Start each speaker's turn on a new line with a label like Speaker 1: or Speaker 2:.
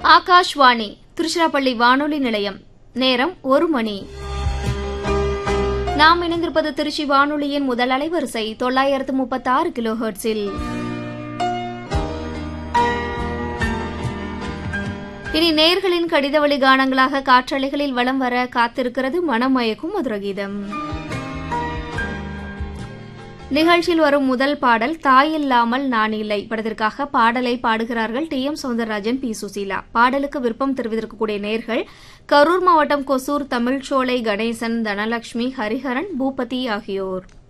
Speaker 1: ஆகாஷ்வாணி திருச்சிராப்பள்ளி வானொலி நிலையம் நேரம் ஒரு மணி நாம் இணைந்திருப்பது திருச்சி வானொலியின் முதல் அலைவரிசை தொள்ளாயிரத்து முப்பத்தாறு கிலோ ஹெர்ட்ஸில் இனி நேர்களின் கடிதவழி கானங்களாக காற்றலைகளில் வலம் வர காத்திருக்கிறது மனமயக்கும் மதுரகீதம் நிகழ்ச்சியில் வரும் முதல் பாடல் தாயில்லாமல் நான் இல்லை படத்திற்காக பாடலை பாடுகிறார்கள் T M Soundararajan P Susheela பாடலுக்கு விருப்பம் தெரிவித்திருக்கக்கூடிய நேர்கள் கரூர் மாவட்டம் கொசூர் தமிழ்ச்சோலை கணேசன் தனலட்சுமி ஹரிஹரன் பூபதி ஆகியோர்